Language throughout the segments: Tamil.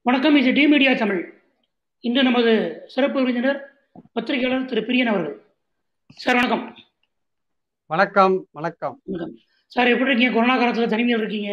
வணக்கம் இது டி மீடியா தமிழ் இன்று நமது சிறப்பு விருந்தினர் பத்திரிகையாளர் திரு பிரியன் அவர்கள் சார் வணக்கம் வணக்கம் வணக்கம் வணக்கம் சார் எப்படி இருக்கீங்க கொரோனா காலத்தில் தனிமையில் இருக்கீங்க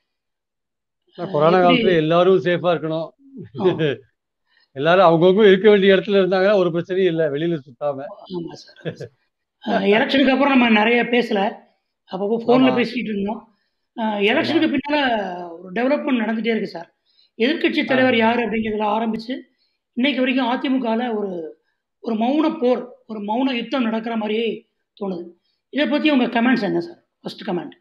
நான் கொரோனா எப்படி- காலத்துல எல்லாரும் சேஃபா இருக்கணும் ஆ, எல்லாரும் அவங்கவுங்க இருக்க வேண்டிய இடத்துல இருந்தாங்கன்னா ஒரு பிரச்சனையும் இல்லை வெளியில சுத்தாம ஆமா சார் அஹ், எலெக்ஷனுக்கு அப்புறம் நம்ம நிறைய பேசல அப்பப்போ ஃபோனில் ஆமா. பேசிட்டு இருந்தோம் அஹ், எலெக்ஷனுக்கு பின்னால ஒரு டெவலப்மெண்ட் நடந்துட்டே இருக்கு சார் எதிர்க்கட்சி தலைவர் யார் அப்படிங்கிறதுல ஆரம்பிச்சு இன்னைக்கு வரைக்கும் அதிமுகவில் ஒரு ஒரு மௌன போர் ஒரு மௌன யுத்தம் நடக்கிற மாதிரியே தோணுது இதை பற்றி உங்கள் கமெண்ட்ஸ் என்ன சார் ஃபர்ஸ்ட் கமெண்ட்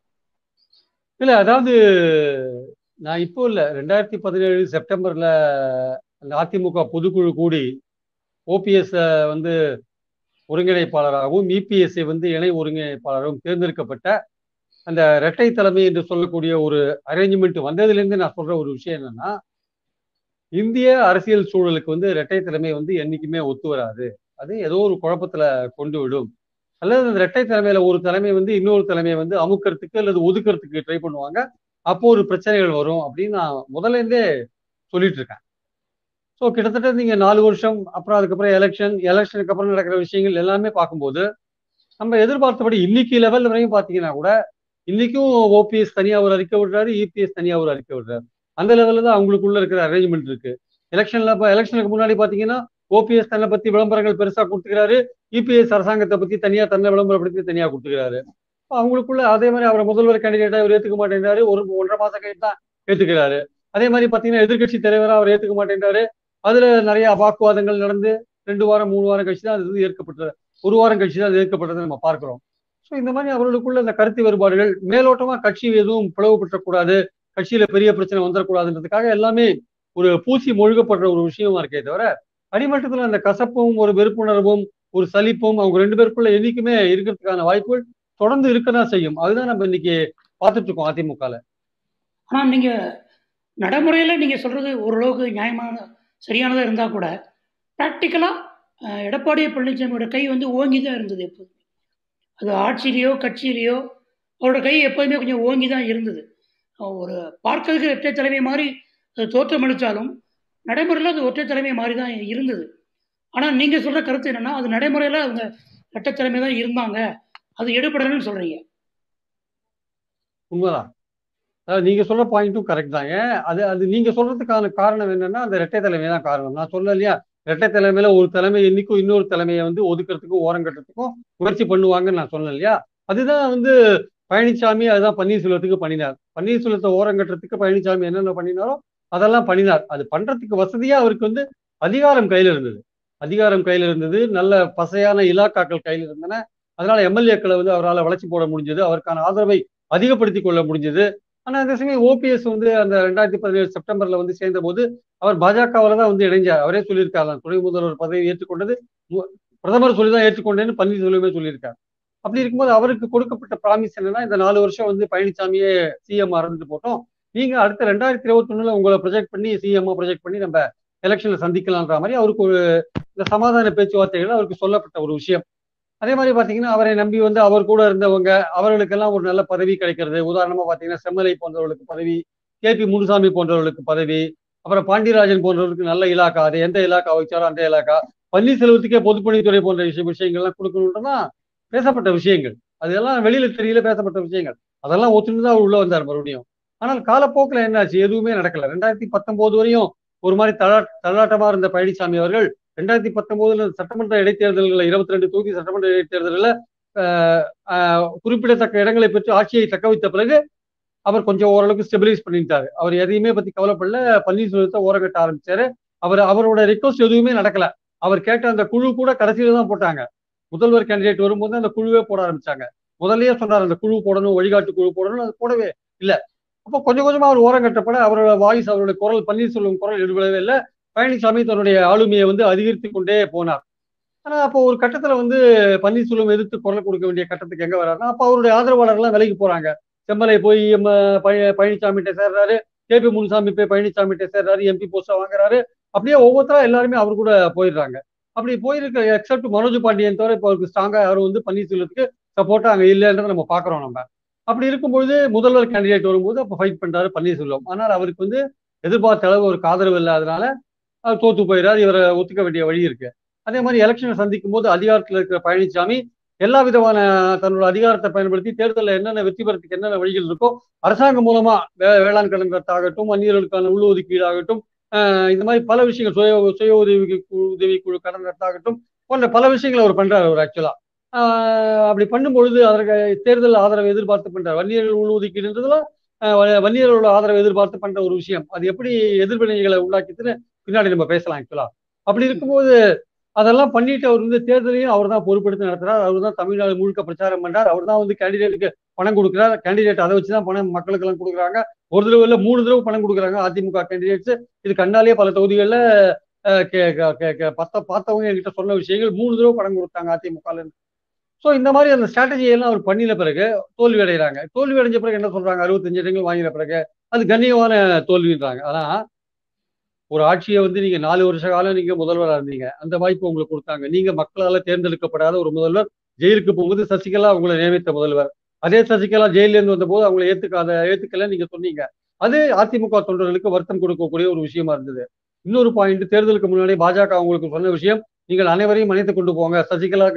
இல்ல அதாவது நான் இப்போ இல்ல ரெண்டாயிரத்தி பதினேழு செப்டம்பர்ல அந்த அதிமுக பொதுக்குழு கூடி ஓபிஎஸ் வந்து ஒருங்கிணைப்பாளராகவும் இபிஎஸ்ஐ வந்து இணை ஒருங்கிணைப்பாளராகவும் தேர்ந்தெடுக்கப்பட்ட அந்த இரட்டை தலைமை என்று சொல்லக்கூடிய ஒரு அரேஞ்ச்மெண்ட் வந்ததுலேருந்து நான் சொல்ற ஒரு விஷயம் என்னன்னா இந்திய அரசியல் சூழலுக்கு வந்து இரட்டை தலைமை வந்து என்னைக்குமே ஒத்து வராது அது ஏதோ ஒரு குழப்பத்துல கொண்டு விடும் அல்லது அந்த இரட்டை தலைமையில ஒரு தலைமை வந்து இன்னொரு தலைமையை வந்து அமுக்கிறதுக்கு அல்லது ஒதுக்கிறதுக்கு ட்ரை பண்ணுவாங்க அப்போ ஒரு பிரச்சனைகள் வரும் அப்படின்னு நான் முதல்ல இருந்தே சொல்லிட்டு இருக்கேன் ஸோ கிட்டத்தட்ட நீங்க நாலு வருஷம் அப்புறம் அதுக்கப்புறம் எலெக்ஷன் எலெக்ஷனுக்கு அப்புறம் நடக்கிற விஷயங்கள் எல்லாமே பார்க்கும்போது நம்ம எதிர்பார்த்தபடி இன்னைக்கு லெவல் வரையும் பார்த்தீங்கன்னா கூட இன்னைக்கும் ஓபிஎஸ் தனியா ஒரு அறிக்கை விடுறாரு இபிஎஸ் தனியா ஒரு அறிக்கை விடுறாரு அந்த லெவல்ல தான் அவங்களுக்குள்ள இருக்கிற அரேஞ்ச்மெண்ட் இருக்கு எலெக்ஷன்ல இப்போ எலெக்ஷனுக்கு முன்னாடி பாத்தீங்கன்னா ஓபிஎஸ் தன்னை பத்தி விளம்பரங்கள் பெருசா கொடுத்துக்கிறாரு இபிஎஸ் அரசாங்கத்தை பத்தி தனியா தன்னை விளம்பரப்படுத்தி தனியா கொடுத்துக்கிறாரு அப்ப அவங்களுக்குள்ள அதே மாதிரி அவரை முதல்வர் கேண்டிடேட்டா அவர் ஏத்துக்க மாட்டேங்கிறாரு ஒரு ஒன்றரை மாசம் கழிச்சு தான் ஏத்துக்கிறாரு அதே மாதிரி பாத்தீங்கன்னா எதிர்க்கட்சி தலைவரா அவர் ஏத்துக்க மாட்டேங்கிறாரு அதுல நிறைய வாக்குவாதங்கள் நடந்து ரெண்டு வாரம் மூணு வாரம் கழிச்சு தான் அது வந்து ஏற்கப்பட்டது ஒரு வாரம் கழிச்சு தான் அது ஏற்கப்பட்டதை நம்ம பார்க்கிறோம் ஸோ இந்த மாதிரி அவர்களுக்குள்ள இந்த கருத்து வேறுபாடுகள் மேலோட்டமா கட்சி எதுவும் பிளவுபற்றக்கூடாது கட்சியில பெரிய பிரச்சனை வந்துடக்கூடாதுன்றதுக்காக எல்லாமே ஒரு பூசி மொழுகப்படுற ஒரு விஷயமா இருக்கே தவிர அடிமட்டத்துல அந்த கசப்பும் ஒரு வெறுப்புணர்வும் ஒரு சலிப்பும் அவங்க ரெண்டு பேருக்குள்ள என்னைக்குமே இருக்கிறதுக்கான வாய்ப்புகள் தொடர்ந்து இருக்கதான் செய்யும் அதுதான் நம்ம இன்னைக்கு பார்த்துட்டு இருக்கோம் அதிமுகல ஆனால் நீங்கள் நடைமுறையில் நீங்கள் சொல்கிறது ஓரளவுக்கு நியாயமான சரியானதாக இருந்தால் கூட ப்ராக்டிக்கலாக எடப்பாடி பழனிசாமியோட கை வந்து ஓங்கி தான் இருந்தது எப்போதுமே அது ஆட்சியிலையோ கட்சியிலையோ அவரோட கை எப்போதுமே கொஞ்சம் ஓங்கி தான் இருந்தது அஹ் ஒரு பார்க்கறதுக்கு ஒற்றை தலைமை மாதிரி அது தோற்றமளித்தாலும் நடைமுறையில் அது ஒற்றை தலைமை மாதிரி தான் இருந்தது ஆனால் நீங்கள் சொல்கிற கருத்து என்னென்னா அது நடைமுறையில் அவங்க இரட்டை தலைமை தான் இருந்தாங்க அது எடுபடலன்னு சொல்கிறீங்க உண்மைதான் அதாவது நீங்க சொல்ற பாயிண்ட்டும் கரெக்ட் தான் ஏன் அது அது நீங்க சொல்றதுக்கான காரணம் என்னன்னா அந்த இரட்டை தலைமை தான் காரணம் நான் சொல்ல இல்லையா இரட்டை தலைமையில ஒரு தலைமை என்னைக்கும் இன்னொரு தலைமையை வந்து ஒதுக்கிறதுக்கும் ஓரம் கட்டுறதுக்கும் முயற்சி பண்ணுவாங்கன்னு நான் சொன்னேன் இல்லையா அதுதான் வந்து பழனிசாமி அதுதான் பன்னீர்செல்வத்துக்கு பண்ணினார் பன்னீர்செல்வத்தை ஓரம் கட்டுறதுக்கு பழனிசாமி என்னென்ன பண்ணினாரோ அதெல்லாம் பண்ணினார் அது பண்றதுக்கு வசதியா அவருக்கு வந்து அதிகாரம் கையில இருந்தது அதிகாரம் கையில இருந்தது நல்ல பசையான இலாக்காக்கள் கையில இருந்தன அதனால எம்எல்ஏக்களை வந்து அவரால் வளர்ச்சி போட முடிஞ்சது அவருக்கான ஆதரவை அதிகப்படுத்தி கொள்ள முடிஞ்சது ஆனா அதே சமயம் ஓபிஎஸ் வந்து அந்த ரெண்டாயிரத்தி பதினேழு செப்டம்பர்ல வந்து சேர்ந்த போது அவர் பாஜகவில் தான் வந்து இணைஞ்சார் அவரே சொல்லியிருக்காரு துணை முதல்வர் பதவி ஏற்றுக்கொண்டது மு- பிரதமர் சொல்லி தான் ஏற்றுக்கொண்டேன்னு பன்னீர்செல்வமே சொல்லியிருக்காரு அப்படி இருக்கும்போது அவருக்கு கொடுக்கப்பட்ட ப்ராமிஸ் என்னன்னா இந்த நாலு வருஷம் வந்து பழனிசாமியே சிஎம் இருந்துட்டு போட்டோம் நீங்க அடுத்த ரெண்டாயிரத்தி இருபத்தி ஒண்ணுல உங்களை ப்ரொஜெக்ட் பண்ணி சிஎம் ப்ரொஜெக்ட் பண்ணி நம்ம எலெக்ஷன்ல சந்திக்கலான்ற மாதிரி அவருக்கு ஒரு இந்த சமாதான பேச்சுவார்த்தைகள் அவருக்கு சொல்லப்பட்ட ஒரு விஷயம் அதே மாதிரி பாத்தீங்கன்னா அவரை நம்பி வந்து அவர் கூட இருந்தவங்க அவர்களுக்கெல்லாம் ஒரு நல்ல பதவி கிடைக்கிறது உதாரணமா பாத்தீங்கன்னா செம்மலை போன்றவர்களுக்கு பதவி கே பி முனுசாமி போன்றவர்களுக்கு பதவி அப்புறம் பாண்டியராஜன் போன்றவர்களுக்கு நல்ல இலாக்கா அது எந்த இலாக்கா வச்சாரோ அந்த இலாக்கா பன்னீர்செல்வத்துக்கே பொதுப்பணித்துறை போன்ற விஷய விஷயங்கள்லாம் கொடுக்கணுன்றதான் பேசப்பட்ட விஷயங்கள் அதெல்லாம் வெளியில தெரியல பேசப்பட்ட விஷயங்கள் அதெல்லாம் ஒத்துட்டு தான் அவர் உள்ள வந்தார் மறுபடியும் ஆனால் காலப்போக்கில் என்னாச்சு எதுவுமே நடக்கல ரெண்டாயிரத்தி பத்தொன்பது வரையும் ஒரு மாதிரி தளா தள்ளாட்டமா இருந்த பழனிசாமி அவர்கள் ரெண்டாயிரத்தி பத்தொன்பதுல சட்டமன்ற இடைத்தேர்தல்கள் இருபத்தி ரெண்டு தொகுதி சட்டமன்ற இடைத்தேர்தலில் குறிப்பிடத்தக்க இடங்களை பெற்று ஆட்சியை தக்க வைத்த பிறகு அவர் கொஞ்சம் ஓரளவுக்கு ஸ்டெபிலைஸ் பண்ணிட்டாரு அவர் எதையுமே பத்தி கவலைப்படல பன்னீர்செல்வத்தை ஓரங்கட்ட ஆரம்பிச்சாரு அவர் அவரோட ரிக்வஸ்ட் எதுவுமே நடக்கல அவர் கேட்ட அந்த குழு கூட கடைசியில தான் போட்டாங்க முதல்வர் கேண்டிடேட் வரும்போது அந்த குழுவே போட ஆரம்பிச்சாங்க முதல்லயே சொன்னார் அந்த குழு போடணும் வழிகாட்டு குழு போடணும் அது போடவே இல்லை அப்போ கொஞ்சம் கொஞ்சமா அவர் ஓரம் கட்டப்பட அவரோட வாய்ஸ் அவருடைய குரல் பன்னீர்செல்வம் குரல் எடுபடவே இல்லை பழனிசாமி தன்னுடைய ஆளுமையை வந்து அதிகரித்து கொண்டே போனார் ஆனா அப்போ ஒரு கட்டத்துல வந்து பன்னீர்செல்வம் எதிர்த்து குரல் கொடுக்க வேண்டிய கட்டத்துக்கு எங்க வர்றாருன்னா அப்போ அவருடைய ஆதரவாளர்லாம் விலைக்கு போறாங்க செம்மலை போய் எம்ம பழ- பழனிசாமிகிட்ட சேர்றாரு கே பி முனுசாமி போய் பழனிசாமிகிட்ட சேர்றாரு எம்பி போஸ்டா வாங்குறாரு அப்படியே ஒவ்வொருத்தரா எல்லாருமே அவர் கூட போயிடுறாங்க அப்படி போயிருக்க எக்ஸப்ட் மனோஜ் பாண்டியன் தவிர இப்போ அவருக்கு ஸ்ட்ராங்கா யாரும் வந்து பன்னீர்செல்வத்துக்கு சப்போர்ட்டா அங்க இல்லைன்றதை நம்ம பாக்குறோம் நம்ம அப்படி இருக்கும்பொழுது முதல்வர் கேண்டிடேட் வரும்போது அப்போ ஃபைட் பண்றாரு பன்னீர்செல்வம் ஆனால் அவருக்கு வந்து எதிர்பார்த்த அளவு ஒரு ஆதரவு இல்லாதனால அவர் தோத்து போயிடாரு இவரை ஒத்துக்க வேண்டிய வழி இருக்கு அதே மாதிரி எலெக்ஷனை சந்திக்கும் போது அதிகாரத்தில் இருக்கிற பழனிசாமி எல்லா விதமான தன்னோட அதிகாரத்தை பயன்படுத்தி தேர்தலில் என்னென்ன வெற்றி பெறத்துக்கு என்னென்ன வழிகள் இருக்கோ அரசாங்கம் மூலமா வே வேளாண் கடன் ரத்தாகட்டும் வன்னியர்களுக்கான உள் ஒதுக்கீடு ஆகட்டும் இந்த மாதிரி பல விஷயங்கள் சுய சுய உதவி உதவி குழு கடன் ரத்தாகட்டும் போன்ற பல விஷயங்களை அவர் பண்றாரு அவர் ஆக்சுவலா அப்படி பண்ணும்பொழுது அதற்கு தேர்தல் ஆதரவை எதிர்பார்த்து பண்றாரு வன்னியர்கள் உள் ஒதுக்கீடுன்றதுலாம் வன்னியர்களோட ஆதரவை எதிர்பார்த்து பண்ற ஒரு விஷயம் அது எப்படி எதிர்வினைகளை உள்ளாக்கிட்டுன்னு பின்னாடி நம்ம பேசலாம் ஆக்சுவலா அப்படி இருக்கும்போது அதெல்லாம் பண்ணிட்டு அவர் வந்து தேர்தலையும் அவர் தான் பொறுப்பெடுத்து நடத்துறாரு அவர் தான் தமிழ்நாடு முழுக்க பிரச்சாரம் பண்றாரு அவர் தான் வந்து கேண்டிடேட்டுக்கு பணம் கொடுக்குறாரு கேண்டிடேட் அதை வச்சு தான் பணம் மக்களுக்கு எல்லாம் கொடுக்குறாங்க ஒரு தடவை இல்லை மூணு தடவை பணம் கொடுக்குறாங்க அதிமுக கேண்டிடேட்ஸ் இது கண்ணாலேயே பல தொகுதிகளில் பத்த பார்த்தவங்க என்கிட்ட சொன்ன விஷயங்கள் மூணு தடவை பணம் கொடுத்தாங்க அதிமுக ஸோ இந்த மாதிரி அந்த ஸ்ட்ராட்டஜி எல்லாம் அவர் பண்ணின பிறகு தோல்வி அடைகிறாங்க தோல்வி அடைஞ்ச பிறகு என்ன சொல்றாங்க அறுபத்தஞ்சு இடங்கள் வாங்கின பிறகு அது கண்ணியமான தோல்வின்றாங்க ஆனா ஒரு ஆட்சியை வந்து நீங்க நாலு வருஷ காலம் நீங்க முதல்வராக இருந்தீங்க அந்த வாய்ப்பு உங்களுக்கு கொடுத்தாங்க நீங்க மக்களால தேர்ந்தெடுக்கப்படாத ஒரு முதல்வர் ஜெயிலுக்கு போகும்போது சசிகலா உங்களை நியமித்த முதல்வர் அதே சசிகலா ஜெயில இருந்து வந்தபோது அவங்களை ஏத்துக்காத ஏத்துக்கல நீங்க சொன்னீங்க அது அதிமுக தொண்டர்களுக்கு வருத்தம் கொடுக்கக்கூடிய ஒரு விஷயமா இருந்தது இன்னொரு பாயிண்ட் தேர்தலுக்கு முன்னாடி பாஜக உங்களுக்கு சொன்ன விஷயம் நீங்கள் அனைவரையும் அணைத்து கொண்டு போங்க சசிகலா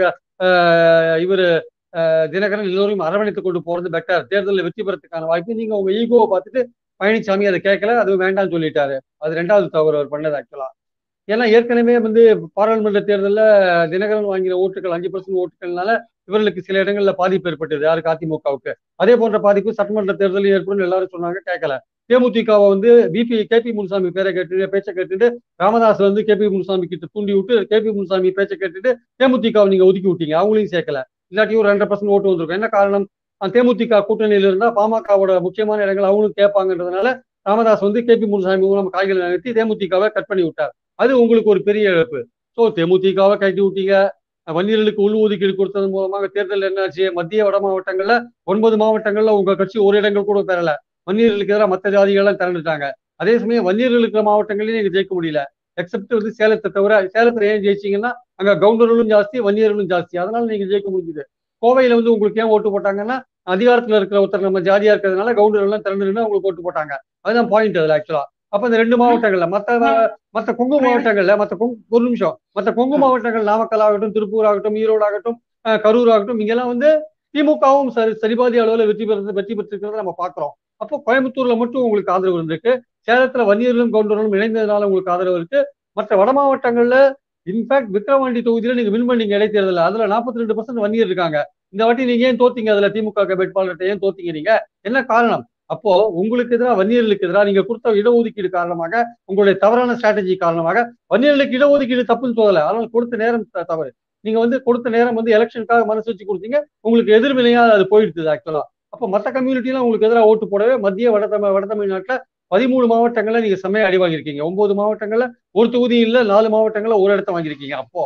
இவர் தினகரன் எல்லோரையும் அரவணைத்து கொண்டு போறது பெட்டர் தேர்தலில் வெற்றி பெறத்துக்கான வாய்ப்பு நீங்க உங்க ஈகோவை பார்த்துட்டு பழனிசாமி அதை கேட்கல அது வேண்டாம்னு சொல்லிட்டாரு அது ரெண்டாவது தவறு அவர் பண்ணது ஆக்சுவலா ஏன்னா ஏற்கனவே வந்து பாராளுமன்ற தேர்தலில் தினகரன் வாங்கின ஓட்டுகள் அஞ்சு பர்சன்ட் ஓட்டுகள்னால இவர்களுக்கு சில இடங்கள்ல பாதிப்பு ஏற்பட்டது யாருக்கு அதிமுகவுக்கு அதே போன்ற பாதிப்பு சட்டமன்ற தேர்தலில் ஏற்படும் எல்லாரும் சொன்னாங்க கேட்கல தேமுதிகவை வந்து பிபி கே பி முனுசாமி பேரை கேட்டுட்டு பேச்சை கேட்டுட்டு ராமதாஸ் வந்து கே பி முனுசாமி கிட்ட தூண்டி விட்டு கே பி முனுசாமி பேச்சை கேட்டுட்டு தேமுதிகவை நீங்க ஒதுக்கி விட்டீங்க அவங்களையும் சேர்க்கல இல்லாட்டி ஒரு ரெண்டரை பர்சன்ட் ஓட்டு வந்திருக்கும் என்ன காரணம் தேமுதிக கூட்டணியில இருந்தா பாமகவோட முக்கியமான இடங்கள் அவங்களும் கேட்பாங்கன்றதுனால ராமதாஸ் வந்து கே பி முனுசாமி மூலம் காய்களை நிறுத்தி தேமுதிகவை கட் பண்ணி விட்டார் அது உங்களுக்கு ஒரு பெரிய இழப்பு ஸோ தேமுதிகவை கட்டி விட்டீங்க வன்னியர்களுக்கு உள் ஒதுக்கீடு கொடுத்தது மூலமாக தேர்தல் என்னாச்சு மத்திய வட மாவட்டங்கள்ல ஒன்பது மாவட்டங்கள்ல உங்க கட்சி ஒரு இடங்கள் கூட பெறல வன்னியர்களுக்கு எதிராக மற்ற ஜாதிகள்லாம் திறந்துட்டாங்க அதே சமயம் வன்னியர்கள் இருக்கிற மாவட்டங்களையும் நீங்க ஜெயிக்க முடியல எக்ஸப்ட் வந்து சேலத்தை தவிர சேலத்துல ஏன் ஜெயிச்சீங்கன்னா அங்க கவுண்டர்களும் ஜாஸ்தி வன்னியர்களும் ஜாஸ்தி அதனால நீங்க ஜெயிக்க முடிஞ்சுது கோவையில வந்து உங்களுக்கு ஏன் ஓட்டு போட்டாங்கன்னா அதிகாரத்துல இருக்கிற ஒருத்தர் நம்ம ஜாதியா இருக்கிறதுனால கவுண்டர் எல்லாம் திறந்துருன்னு உங்களுக்கு ஓட்டு போட்டாங்க அதுதான் பாயிண்ட் அதுல ஆக்சுவலா அப்ப இந்த ரெண்டு மாவட்டங்கள்ல மத்த மத்த கொங்கு மாவட்டங்கள்ல மத்த கொங்கு ஒரு நிமிஷம் மத்த கொங்கு மாவட்டங்கள் நாமக்கல் ஆகட்டும் திருப்பூர் ஆகட்டும் ஈரோடு ஆகட்டும் கரூர் ஆகட்டும் இங்கெல்லாம் வந்து திமுகவும் சரி சரிபாதி அளவில் வெற்றி பெற வெற்றி பெற்றிருக்கிறத நம்ம பாக்குறோம் அப்போ கோயம்புத்தூர்ல மட்டும் உங்களுக்கு ஆதரவு இருந்திருக்கு சேலத்துல வன்னியர்களும் கவுண்டர்களும் இணைந்ததுனால உங்களுக்கு ஆதரவு இருக்கு மற்ற வட மாவட்டங்கள்ல இன்ஃபேக்ட் விக்ரவாண்டி தொகுதியில நீங்க வின் பண்ணீங்க இடைத்தேர்தல் அதுல நாற்பத்தி ரெண்டு பர்சன்ட் வன்னியர் இருக்காங்க இந்த வாட்டி நீங்க ஏன் தோத்தீங்க அதுல திமுக வேட்பாளர்கிட்ட ஏன் தோத்தீங்க நீங்க என்ன காரணம் அப்போ உங்களுக்கு எதிராக வன்னியர்களுக்கு எதிராக நீங்க கொடுத்த இடஒதுக்கீடு காரணமாக உங்களுடைய தவறான ஸ்ட்ராட்டஜி காரணமாக வன்னியர்களுக்கு இடஒதுக்கீடு தப்புன்னு சொல்லல ஆனால் கொடுத்த நேரம் தவறு நீங்க வந்து கொடுத்த நேரம் வந்து எலெக்ஷனுக்காக மனசு வச்சு கொடுத்தீங்க உங்களுக்கு எதிர்வினையா அது போயிடுது ஆக்சுவலா அப்போ மற்ற கம்யூனிட்டிலாம் உங்களுக்கு எதிராக ஓட்டு போடவே மத்திய வட தமிழ் வட தமிழ்நாட்டில் பதிமூணு மாவட்டங்கள்ல நீங்க செம்மையா அடி வாங்கியிருக்கீங்க ஒன்பது மாவட்டங்கள்ல ஒரு தொகுதி இல்ல நாலு மாவட்டங்கள்ல ஒரு இடத்த வாங்கியிருக்கீங்க அப்போ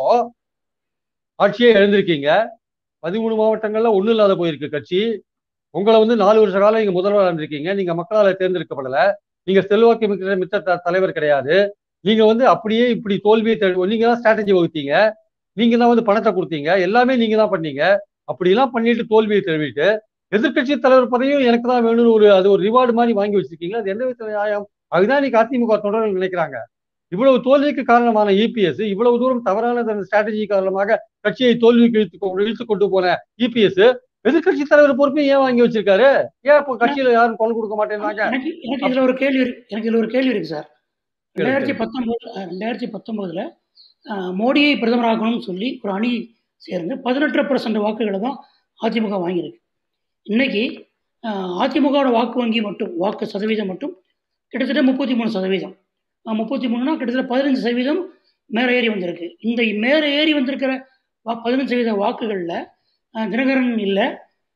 ஆட்சியே எழுந்திருக்கீங்க பதிமூணு மாவட்டங்கள்ல ஒன்றும் இல்லாத போயிருக்கு கட்சி உங்களை வந்து நாலு வருஷ காலம் நீங்க முதல்வராக இருந்திருக்கீங்க நீங்க மக்களால் தேர்ந்தெடுக்கப்படல நீங்க செல்வாக்கு மிக்க மித்த தலைவர் கிடையாது நீங்க வந்து அப்படியே இப்படி தோல்வியை நீங்க தான் ஸ்ட்ராட்டஜி வகுத்தீங்க நீங்க தான் வந்து பணத்தை கொடுத்தீங்க எல்லாமே நீங்க தான் பண்ணீங்க அப்படிலாம் பண்ணிட்டு தோல்வியை தழுவிட்டு எதிர்கட்சி தலைவர் பதவியும் எனக்கு தான் வேணும்னு ஒரு அது ஒரு ரிவார்டு மாதிரி வாங்கி வச்சிருக்கீங்களா அது எந்த விதத்துல நியாயம் அதுதான் இன்னைக்கு அதிமுக தொடர்கள் நினைக்கிறாங்க இவ்வளவு தோல்விக்கு காரணமான இபிஎஸ் இவ்வளவு தூரம் தவறான ஸ்ட்ராட்டஜி காரணமாக கட்சியை தோல்விக்கு இழுத்து இழுத்து கொண்டு போன இபிஎஸ் எதிர்கட்சி தலைவர் பொறுப்பையும் ஏன் வாங்கி வச்சிருக்காரு ஏன் இப்போ கட்சியில யாரும் கொலை கொடுக்க மாட்டேன்னாங்க எனக்கு எனக்கு இதுல ஒரு கேள்வி இருக்கு எனக்கு இதுல ஒரு கேள்வி இருக்கு சார் ரெண்டாயிரத்தி பத்தொன்பது ரெண்டாயிரத்தி பத்தொன்பதுல மோடியை பிரதமராக்கணும்னு சொல்லி ஒரு அணி சேர்ந்து பதினெட்டு பர்சன்ட் வாக்குகளை தான் அதிமுக வாங்கியிருக்கு இன்னைக்கு அதிமுகவோட வாக்கு வங்கி மட்டும் வாக்கு சதவீதம் மட்டும் கிட்டத்தட்ட முப்பத்தி மூணு சதவீதம் முப்பத்தி மூணுனா கிட்டத்தட்ட பதினஞ்சு சதவீதம் மேலே ஏறி வந்திருக்கு இந்த மேலே ஏறி வந்திருக்கிற வா பதினஞ்சு சதவீத வாக்குகளில் தினகரன் இல்லை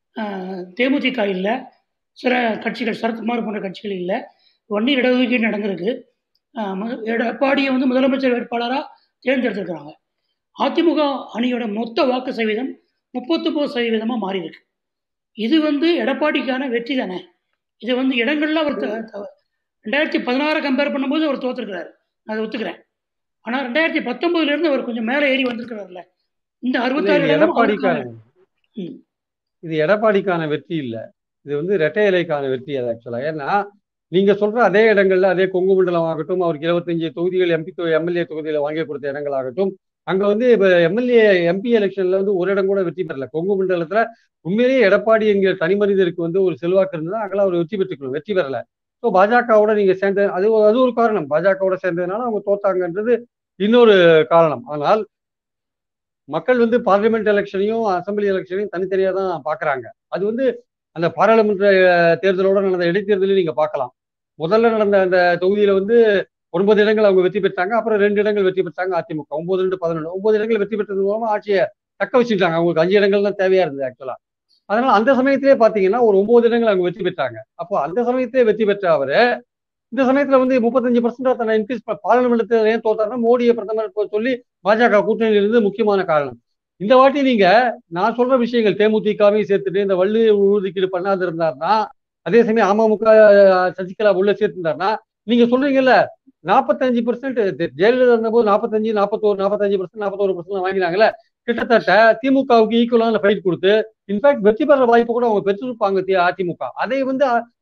தேமுதிக இல்லை சில கட்சிகள் சரத்குமார் போன்ற கட்சிகள் இல்லை வன்னீர் இடஒதுக்கீடு நடந்திருக்கு எடப்பாடியை வந்து முதலமைச்சர் வேட்பாளராக தேர்ந்தெடுத்திருக்கிறாங்க அதிமுக அணியோட மொத்த வாக்கு சதவீதம் முப்பத்தொம்பது சதவீதமாக மாறி இருக்கு இது வந்து எடப்பாடிக்கான வெற்றி தானே இது வந்து இடங்கள்ல அவர் ரெண்டாயிரத்தி பதினாறு கம்பேர் பண்ணும்போது அவர் தோத்துருக்கிறாரு நான் அதை ஒத்துக்கிறேன் ஆனால் ரெண்டாயிரத்தி பத்தொன்பதுல இருந்து அவர் கொஞ்சம் மேலே ஏறி வந்திருக்கிறாருல்ல இந்த அறுபத்தாறு எடப்பாடிக்கான இது எடப்பாடிக்கான வெற்றி இல்லை இது வந்து ரெட்டை இலைக்கான வெற்றி அது ஆக்சுவலா ஏன்னா நீங்க சொல்ற அதே இடங்கள்ல அதே கொங்கு மண்டலம் ஆகட்டும் அவருக்கு இருபத்தஞ்சு தொகுதிகள் எம்பி எம்எல்ஏ தொகுதியில வாங்கி கொடுத்த இடங்கள் ஆகட்டும் அங்க வந்து இப்ப எம்எல்ஏ எம்பி எலெக்ஷன்ல வந்து ஒரு இடம் கூட வெற்றி பெறல கொங்கு மண்டலத்துல உண்மையிலேயே எடப்பாடி என்கிற தனி மனிதருக்கு வந்து ஒரு செல்வாக்கு இருந்தா அங்கெல்லாம் அவர் வெற்றி பெற்றுக்கணும் வெற்றி பெறல ஸோ பாஜகவோட நீங்க சேர்ந்த அது அது ஒரு காரணம் பாஜகவோட சேர்ந்ததுனால அவங்க தோத்தாங்கன்றது இன்னொரு காரணம் ஆனால் மக்கள் வந்து பார்லிமெண்ட் எலெக்ஷனையும் அசம்பிளி எலெக்ஷனையும் தனித்தனியாக தான் பார்க்குறாங்க அது வந்து அந்த பாராளுமன்ற தேர்தலோட நடந்த இடைத்தேர்தலையும் நீங்க பார்க்கலாம் முதல்ல நடந்த அந்த தொகுதியில வந்து ஒன்பது இடங்கள் அவங்க வெற்றி பெற்றாங்க அப்புறம் ரெண்டு இடங்கள் வெற்றி பெற்றாங்க அதிமுக ஒன்பது ரெண்டு பதினொன்று ஒன்பது இடங்கள் வெற்றி பெற்றது மூலமா ஆட்சியை தக்க வச்சுட்டாங்க அவங்களுக்கு அஞ்சு இடங்கள் தான் தேவையா இருந்தது ஆக்சுவலா அதனால அந்த சமயத்திலே பாத்தீங்கன்னா ஒரு ஒன்பது இடங்கள் அவங்க வெற்றி பெற்றாங்க அப்போ அந்த சமயத்திலே வெற்றி பெற்ற அவரு இந்த சமயத்துல வந்து முப்பத்தஞ்சு பர்சன்ட் தன்னை இன்க்ரீஸ் பார்லிமெண்ட் ஏன் தோத்தாருன்னா மோடியை பிரதமர் சொல்லி பாஜக கூட்டணியில் இருந்து முக்கியமான காரணம் இந்த வாட்டி நீங்க நான் சொல்ற விஷயங்கள் தேமுதிகவையும் சேர்த்துட்டு இந்த வள்ளி உறுதிக்கீடு பண்ணாது இருந்தாருன்னா அதே சமயம் அமமுக சசிகலா உள்ள சேர்த்திருந்தாருன்னா நீங்க சொல்றீங்கல்ல நாற்பத்தஞ்சு பர்சன்ட் ஜெயலலிதா இருந்தபோது நாற்பத்தஞ்சு நாற்பத்தோரு நாற்பத்தஞ்சு பர்சன்ட் நாற்பத்தோரு பர்சன்ட் வாங்கினாங்கல்ல கிட்டத்தட்ட திமுகவுக்கு ஈக்குவலான ஃபைட் கொடுத்து இன்ஃபேக்ட் வெற்றி பெற வாய்ப்பு கூட அவங்க பெற்றிருப்பாங்க அதிமுக அதை வந்து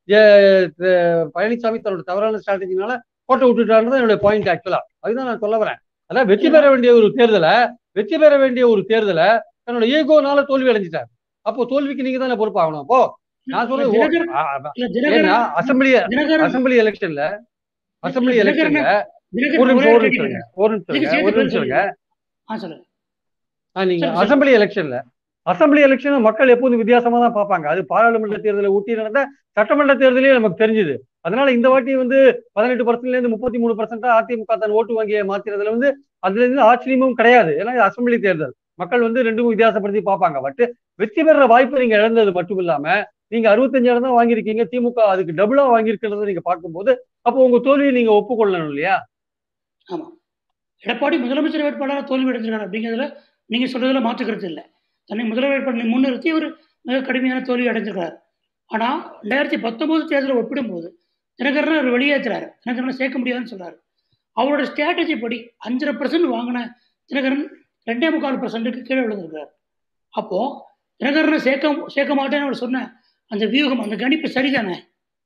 பழனிசாமி தன்னோட தவறான ஸ்ட்ராட்டஜினால கோட்டை விட்டுட்டாருன்னு என்னோட பாயிண்ட் ஆக்சுவலா அதுதான் நான் சொல்ல வரேன் அதான் வெற்றி பெற வேண்டிய ஒரு தேர்தலை வெற்றி பெற வேண்டிய ஒரு தேர்தலை தன்னோட ஈகோனால தோல்வி அடைஞ்சிட்டார் அப்போ தோல்விக்கு நீங்க தானே பொறுப்பாகணும் அப்போ நான் சொல்றேன் அசம்பிளி அசம்பிளி எலெக்ஷன்ல அசம்பிளி எலெக்ஷன்ல ஒரு நிமிஷம் ஒரு நிமிஷம் ஒரு நிமிஷம் ஒரு நிமிஷம் நீங்க அசம்பிளி எலெக்ஷன்ல அசம்பிளி எலெக்ஷன் மக்கள் எப்போதும் வித்தியாசமா தான் பார்ப்பாங்க அது பாராளுமன்ற தேர்தலை ஊட்டி நடந்த சட்டமன்ற தேர்தலே நமக்கு தெரிஞ்சுது அதனால இந்த வாட்டி வந்து பதினெட்டு பர்சன்ட்ல இருந்து முப்பத்தி மூணு பர்சன்டா அதிமுக தன் ஓட்டு வங்கியை மாத்திரதுல வந்து அதுல இருந்து ஆச்சரியமும் கிடையாது ஏன்னா அசம்பிளி தேர்தல் மக்கள் வந்து ரெண்டும் வித்தியாசப்படுத்தி பார்ப்பாங்க பட் வெற்றி பெற வாய்ப்பு நீங்க இழந்தது மட்டும் இல்லாம நீங்க அறுபத்தஞ்சாயிரம் தான் வாங்கியிருக்கீங்க திமுக அதுக்கு டபுளா வாங்கியிருக்கிறத நீங்க பார்க்கும்போது அப்போ உங்க தோல்வியை நீங்க ஒப்புக்கொள்ளணும் இல்லையா ஆமா எடப்பாடி முதலமைச்சர் வேட்பாளராக தோல்வி அடைஞ்சிருக்காரு அப்படிங்கிறதுல நீங்க சொல்றதுல மாற்றுக்கிறது இல்லை தன்னை முதல்வர் வேட்பாளரை முன்னிறுத்தி அவர் மிக கடுமையான தோல்வி அடைஞ்சிருக்கிறார் ஆனால் ரெண்டாயிரத்தி பத்தொன்பது தேர்தலை ஒப்பிடும்போது தினகரனை அவர் வெளியேற்றுறாரு தினகரனை சேர்க்க முடியாதுன்னு சொல்றாரு அவரோட ஸ்ட்ராட்டஜி படி அஞ்சரை பர்சன்ட் வாங்கின தினகரன் ரெண்டே முக்கால் பர்சன்ட்டுக்கு கீழே விழுந்திருக்கிறார் அப்போ தினகரனை சேர்க்க சேர்க்க மாட்டேன்னு அவர் சொன்ன அந்த வியூகம் அந்த கணிப்பு சரிதானே